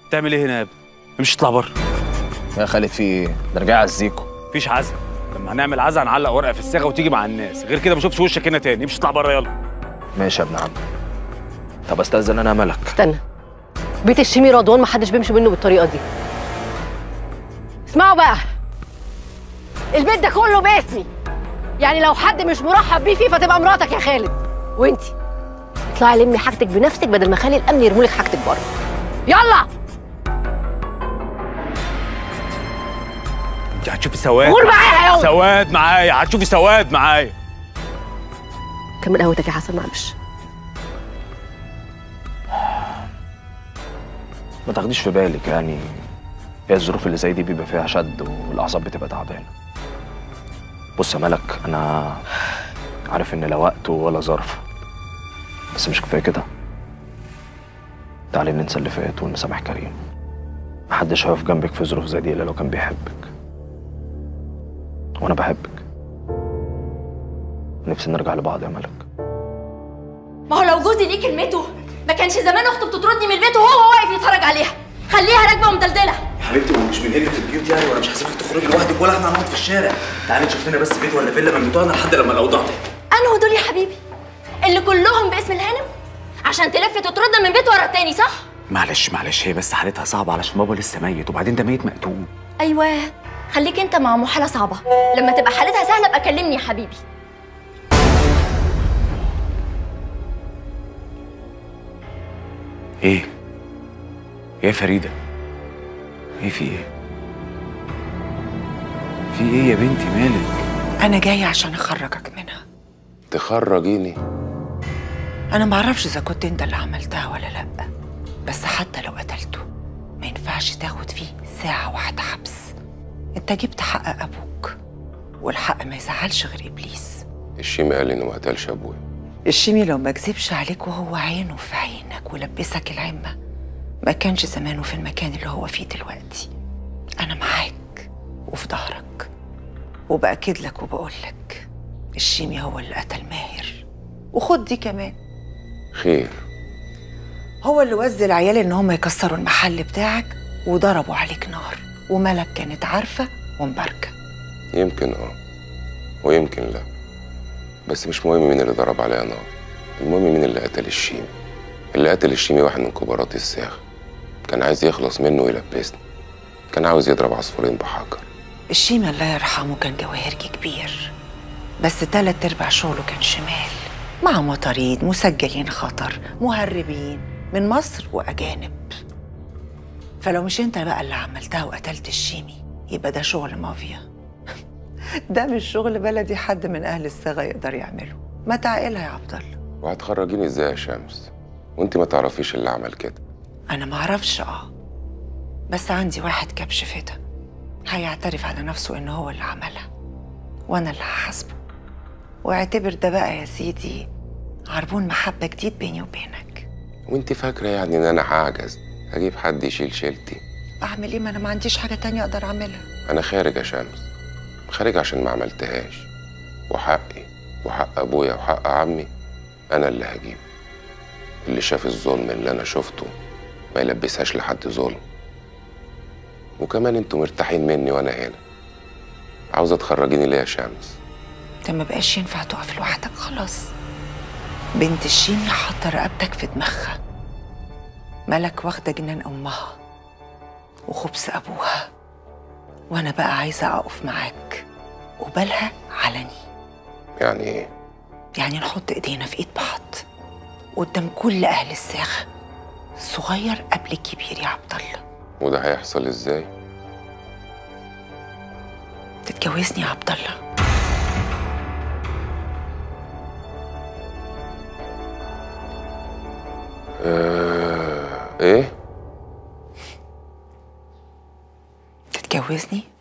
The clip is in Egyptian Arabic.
تعمل ايه هنا يا ابني امشي اطلع بره يا خالد في ايه؟ ده رجع عزيكوا مفيش عزا لما هنعمل عزا هنعلق ورقه في الصاغه وتيجي مع الناس غير كده ما اشوفش وشك هنا تاني امشي اطلع بره يلا ماشي يا ابن عم طب استاذن انا يا ملك استنى بيت الشيمي رضوان محدش بيمشي منه بالطريقه دي اسمعوا بقى البيت ده كله باسمي يعني لو حد مش مرحب بيه فيه فتبقى مراتك يا خالد وانتي اطلعي لمي حاجتك بنفسك بدل ما اخلي الامن يرمولك حاجتك بره يلا انت هتشوفي سواد قول معايا يلا سواد معايا هتشوفي سواد معايا كمل قهوتك يا حسن معلش ما تاخديش في بالك يعني هي الظروف اللي زي دي بيبقى فيها شد والاعصاب بتبقى تعبانه بص يا ملك انا عارف ان لا وقت ولا ظرف بس مش كفايه كده تعالي ننسى اللي فات ونسامح كريم محدش هيقف جنبك في ظروف زي دي الا لو كان بيحبك وانا بحبك نفسي نرجع لبعض يا ملك ما هو لو جوزي ليه كلمته ما كانش زمان اخته بتطردني من البيت وهو واقف يتفرج عليها خليها راكبه ومدلدله يا حبيبتي هو مش من قله البيوت يعني وانا مش هسيبك تخرجي لوحدك ولا احنا هنقعد في الشارع تعالي نشوف لنا بس بيت ولا فيلا من بتوعنا لحد لما الاوضاع تهدى انهو دول يا حبيبي اللي كلهم باسم الهانم عشان تلف تطردنا من بيت ورا التاني صح معلش معلش هي بس حالتها صعبه علشان بابا لسه ميت وبعدين ده ميت مقتول ايوه خليك انت مع ام حاله صعبه لما تبقى حالتها سهله ابقى كلمني يا حبيبي ايه ايه يا فريده ايه في ايه في ايه يا بنتي مالك أنا جاية عشان أخرجك منها تخرجيني أنا معرفش إذا كنت أنت اللي عملتها ولا لأ بس حتى لو قتلته ما ينفعش تاخد فيه ساعة واحدة حبس أنت جبت حق أبوك والحق ما يزعلش غير إبليس الشيمي قال انه ما قتلش ابويا الشيمي لو ما كذبش عليك وهو عينه في عينك ولبسك العمة ما كانش زمانه في المكان اللي هو فيه دلوقتي أنا معاك وفي ظهرك وبأكد لك وبقول لك الشيمي هو اللي قتل ماهر وخد دي كمان خير هو اللي وزي العيال ان هم يكسروا المحل بتاعك وضربوا عليك نار وملك كانت عارفه ومباركه يمكن اه ويمكن لا بس مش مهم مين اللي ضرب عليا نار المهم مين اللي قتل الشيمي اللي قتل الشيمي واحد من كبارات الساغ كان عايز يخلص منه ويلبسني كان عاوز يضرب عصفورين بحجر الشيمي الله يرحمه كان جواهرجي كبير بس تلات ارباع شغله كان شمال مع مطاريد مسجلين خطر مهربين من مصر واجانب فلو مش انت بقى اللي عملتها وقتلت الشيمي يبقى ده شغل مافيا ده مش شغل بلدي حد من اهل الصاغه يقدر يعمله ما تعقلها يا عبد الله وهتخرجيني ازاي يا شمس وانت ما تعرفيش اللي عمل كده انا ما اعرفش اه بس عندي واحد كبش فدا هيعترف على نفسه ان هو اللي عملها وانا اللي هحاسبه واعتبر ده بقى يا سيدي عربون محبه جديد بيني وبينك وانت فاكره يعني ان انا هعجز اجيب حد يشيل شيلتي اعمل ايه ما انا ما عنديش حاجه تانية اقدر اعملها انا خارج يا شمس خارج عشان ما عملتهاش وحقي وحق ابويا وحق عمي انا اللي هجيبه اللي شاف الظلم اللي انا شفته ما يلبسهاش لحد ظلم وكمان انتوا مرتاحين مني وانا هنا عاوزه تخرجيني ليه يا شمس انت ما بقاش ينفع تقف لوحدك خلاص بنت الشيمي حاطه رقبتك في دماغها ملك واخده جنان امها وخبز ابوها وانا بقى عايزه اقف معاك قبالها علني يعني ايه يعني نحط ايدينا في ايد بعض قدام كل اهل الساغه الصغير قبل الكبير يا عبد الله وده هيحصل ازاي تتجوزني يا عبد الله آه... ايه تتجوزني